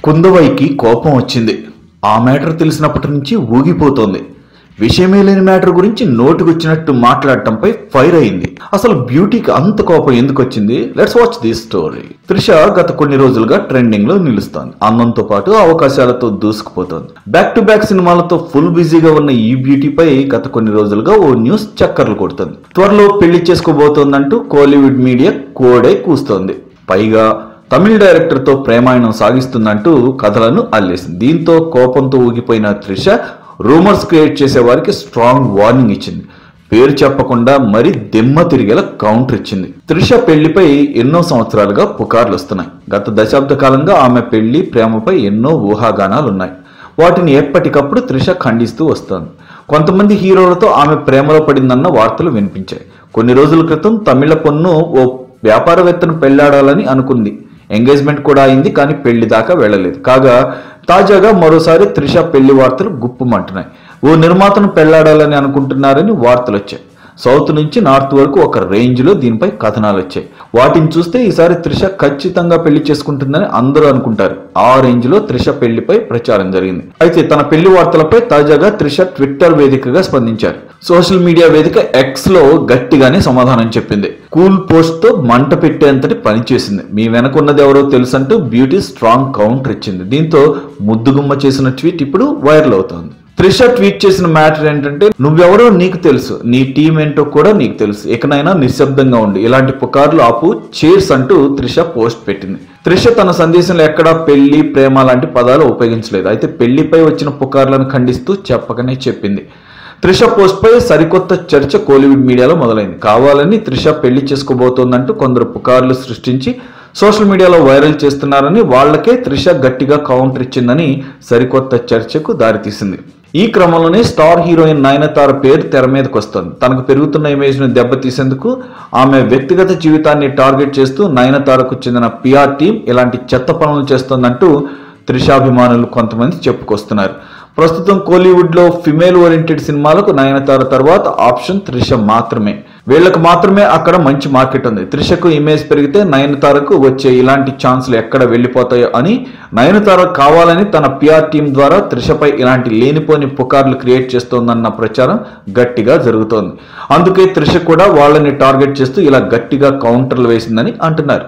కుందవైకి కోపం వచ్చింది ఆ మ్యాటర్ తెలిసినప్పటి నుంచి ఊగిపోతోంది విషయమే లేని మ్యాటర్ గురించి నోటికొచ్చినట్టు మాట్లాడటంపై ఫైర్ అయింది అసలు బ్యూటీకి అంత కోపం ఎందుకు వచ్చింది let's watch this story Trisha గత కొన్ని రోజులుగా ట్రెండింగ్ లో నిలుస్తోంది అందంతో పాటు అవకాశాలతో దూసుకుపోతోంది బ్యాక్ టు బ్యాక్ సినిమాలతో ఫుల్ బిజీగా ఉన్న ఈ బ్యూటీపై గత కొన్ని రోజులుగా ఓ న్యూస్ చక్కర్లు కొడుతుంది త్వరలో పెళ్లి చేసుకోబోతోందంటూ కోలీవుడ్ మీడియా కోడే కూస్తోంది పైగా తమిళ డైరెక్టర్ తో ప్రేమాయణం సాగిస్తుందంటూ కథలను అల్లేసింది దీంతో కోపంతో ఊగిపోయిన త్రిష రూమర్స్ క్రియేట్ చేసే వారికి స్ట్రాంగ్ వార్నింగ్ ఇచ్చింది పేరు చెప్పకుండా మరి దిమ్మ తిరిగేలా కౌంటర్ ఇచ్చింది త్రిష పెళ్లిపై ఎన్నో సంవత్సరాలుగా పుకార్లు వస్తున్నాయి గత దశాబ్ద కాలంగా ఆమె పెళ్లి ప్రేమపై ఎన్నో ఊహాగానాలు ఉన్నాయి వాటిని ఎప్పటికప్పుడు త్రిష ఖండిస్తూ వస్తోంది కొంతమంది హీరోలతో ఆమె ప్రేమలో పడిందన్న వార్తలు వినిపించాయి కొన్ని రోజుల క్రితం తమిళ పొన్ను ఓ వ్యాపారవేత్తను పెళ్లాడాలని అనుకుంది ఎంగేజ్మెంట్ కూడా అయింది కానీ పెళ్లి దాకా వెళ్ళలేదు కాగా తాజాగా మరోసారి త్రిష పెళ్లి వార్తలు గుప్పుమంటున్నాయి ఓ నిర్మాతను పెళ్లాడాలని అనుకుంటున్నారని వార్తలు వచ్చాయి సౌత్ నుంచి నార్త్ వరకు ఒక రేంజ్ లో దీనిపై కథనాలు వచ్చాయి వాటిని చూస్తే ఈసారి త్రిష ఖచ్చితంగా పెళ్లి చేసుకుంటుందని అందరూ అనుకుంటారు ఆ రేంజ్ లో త్రిష పెళ్లిపై ప్రచారం జరిగింది అయితే తన పెళ్లి వార్తలపై తాజాగా త్రిష ట్విట్టర్ వేదికగా స్పందించారు సోషల్ మీడియా వేదిక ఎక్స్ లో గట్టిగానే సమాధానం చెప్పింది కూల్ పోస్ట్ తో మంట పెట్టేంతటి పని చేసింది మీ వెనకున్నది ఎవరో తెలుసంటూ బ్యూటీ స్ట్రాంగ్ కౌంటర్ ఇచ్చింది దీంతో ముద్దుగుమ్మ చేసిన ట్వీట్ ఇప్పుడు వైరల్ అవుతోంది త్రిష ట్వీట్ చేసిన మ్యాటర్ ఏంటంటే నువ్వెవరో నీకు తెలుసు నీ టీం ఏంటో కూడా నీకు తెలుసు ఇకనైనా నిశ్శబ్దంగా ఉండి ఇలాంటి పుకార్లు ఆపు చేర్స్ అంటూ త్రిష పోస్ట్ పెట్టింది త్రిష తన సందేశంలో ఎక్కడా పెళ్లి ప్రేమ లాంటి పదాలు ఉపయోగించలేదు అయితే పెళ్లిపై వచ్చిన పుకార్లను ఖండిస్తూ చెప్పకనే చెప్పింది త్రిష పోస్ట్ పై సరికొత్త చర్చ కోలీవుడ్ మీడియాలో మొదలైంది కావాలని త్రిష పెళ్లి చేసుకోబోతోందంటూ కొందరు పుకార్లు సృష్టించి సోషల్ మీడియాలో వైరల్ చేస్తున్నారని వాళ్ళకే త్రిష గట్టిగా కౌంటర్ ఇచ్చిందని సరికొత్త చర్చకు దారితీసింది ఈ క్రమంలోనే స్టార్ హీరోయిన్ నయనతార పేరు తెర మీదకి వస్తుంది తనకు పెరుగుతున్న ఇమేజ్ ను దెబ్బతీసేందుకు ఆమె వ్యక్తిగత జీవితాన్ని టార్గెట్ చేస్తూ నయనతారకు చెందిన పిఆర్ టీం ఇలాంటి చెత్త పనులు చేస్తోందంటూ త్రిషాభిమానులు కొంతమంది చెప్పుకొస్తున్నారు ప్రస్తుతం కోలీవుడ్ లో ఫిమేల్ ఓరియంటెడ్ సినిమాలకు నయనతార తర్వాత ఆప్షన్ త్రిష మాత్రమే వీళ్ళకు మాత్రమే అక్కడ మంచి మార్కెట్ ఉంది త్రిషకు ఇమేజ్ పెరిగితే నయనతారకు వచ్చే ఇలాంటి ఛాన్సులు ఎక్కడ వెళ్ళిపోతాయో అని నయనతార కావాలని తన పిఆర్ టీం ద్వారా త్రిషపై ఇలాంటి లేనిపోని పుకార్లు క్రియేట్ చేస్తోందన్న ప్రచారం గట్టిగా జరుగుతోంది అందుకే త్రిష కూడా వాళ్ళని టార్గెట్ చేస్తూ ఇలా గట్టిగా కౌంటర్లు వేసిందని అంటున్నారు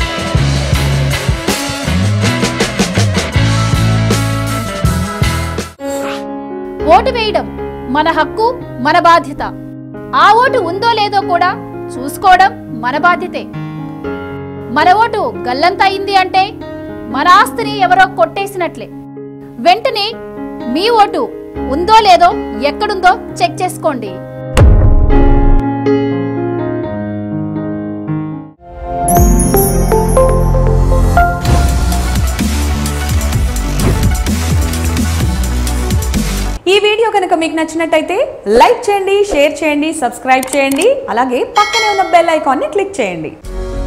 ఓటు వేయడం మన హక్కు మన బాధ్యత ఆ ఓటు ఉందో లేదో కూడా చూసుకోవడం మన బాధ్యతే మన ఓటు గల్లంత అయింది అంటే మన ఆస్తిని ఎవరో కొట్టేసినట్లే వెంటనే మీ ఓటు ఉందో లేదో ఎక్కడుందో చెక్ చేసుకోండి ఈ వీడియో కనుక మీకు నచ్చినట్టయితే లైక్ చేయండి షేర్ చేయండి సబ్స్క్రైబ్ చేయండి అలాగే పక్కనే ఉన్న బెల్ ఐకాన్ని క్లిక్ చేయండి